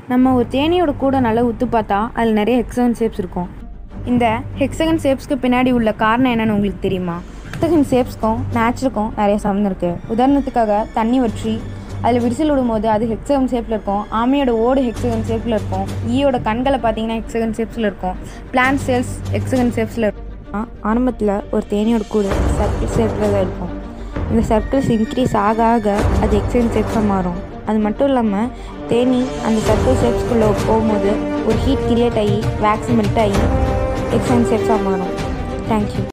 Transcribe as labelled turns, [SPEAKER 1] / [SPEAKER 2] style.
[SPEAKER 1] நம்ம ஒரு தேனியோட கூட நல்லா உத்து பார்த்தா அதில் நிறைய ஹெக்ஸகன் ஷேப்ஸ் இருக்கும் இந்த ஹெக்ஸகன் ஷேப்ஸ்க்கு பின்னாடி உள்ள காரணம் என்னன்னு உங்களுக்கு தெரியுமா ஹெக்ஸகன் ஷேப்ஸ்க்கும் நேச்சருக்கும் நிறைய சம்மந்தம் இருக்குது உதாரணத்துக்காக தண்ணி வற்றி அதில் விரிசல் விடும்போது அது ஹெக்ஸகன் ஷேப்பில் இருக்கும் ஆமையோட ஓடு ஹெக்ஸகன் ஷேப்பில் இருக்கும் ஈயோட கண்களை பார்த்தீங்கன்னா ஹெக்ஸகன் ஷேப்ஸில் இருக்கும் பிளான்ட் செல்ஸ் ஹெக்ஸகன் ஷேப்ஸில் இருக்கும் ஆரம்பத்தில் ஒரு தேனியோட கூடு சர்க்கிள் ஷேப்பில் தான் இருக்கும் இந்த சர்க்கிள்ஸ் இன்க்ரீஸ் ஆக ஆக அது எக்ஸைன் ஷேப்ஸாக மாறும் அது மட்டும் இல்லாமல் தேனி அந்த சர்க்கிள் ஷேப்ஸ்குள்ளே போகும்போது ஒரு ஹீட் கிரியேட் ஆகி வேக்ஸ் மெல்ட் ஆகி எக்ஸைன் ஷேப்ஸாக மாறும் தேங்க்யூ